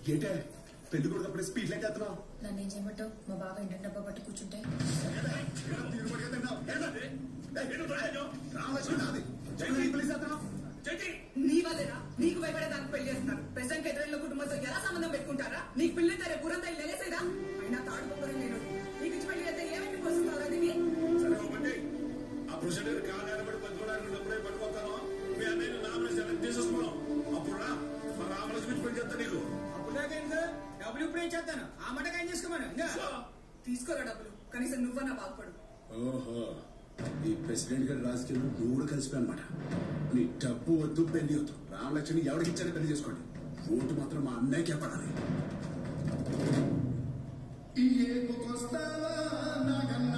ఏంటే పెళ్లి కొడుకు అప్పుడే స్పీడ్ లెక్క ఎత్తున్నావు నన్ను ఏం చేయమంటావు మా బావ ఇంటి డబ్బా పట్టు కూర్చుంటే రామలక్ష్మి నాది జగన్ పెళ్లి చేస్తున్నావు నీ వల్లేనా నీకు భయపడే దానికి పెళ్లి చేస్తున్నారు ప్రెసిడెంట్ ఎదురైన కుటుంబంతో ఎలా సంబంధం పెట్టుకుంటారా నీకు పిల్లి తరే పురంతా ఇల్లేసేదా అయినా తాడుకోకరం నేను నీకు ఇచ్చి పెళ్లి అయితే ఏమైనా పోస్తుంటారా దీన్ని సరే ఒకటి ఆ ప్రొసీడర్ కాగానబడి పట్టుకోవడానికి డబ్బులే పట్టుకోతాను మీ అన్నయ్య నామినేషన్ సెలెక్ట్ చేసేసుకున్నాం అప్పుడు రా మా రామలక్ష్మి పని చెప్తా నీకు డబ్బులు ఇప్పుడే ఇచ్చేస్తాను ఆ మటకు ఏం చేసుకోమను తీసుకోరా డబ్బులు కనీసం నువ్వన్నా బాగుపడు ఓహో ఈ ప్రెసిడెంట్ గారి రాజకీయాలు నువ్వు కూడా కలిసిపోయి అనమాట నీ డబ్బు వద్దు పెళ్లి వద్దు రామలక్ష్మి ఎవరికి ఇచ్చారో పెళ్లి చేసుకోండి ఓటు మాత్రం మా అన్నయ్యకే పడాలి ఏపుకొస్తావా నాగన్న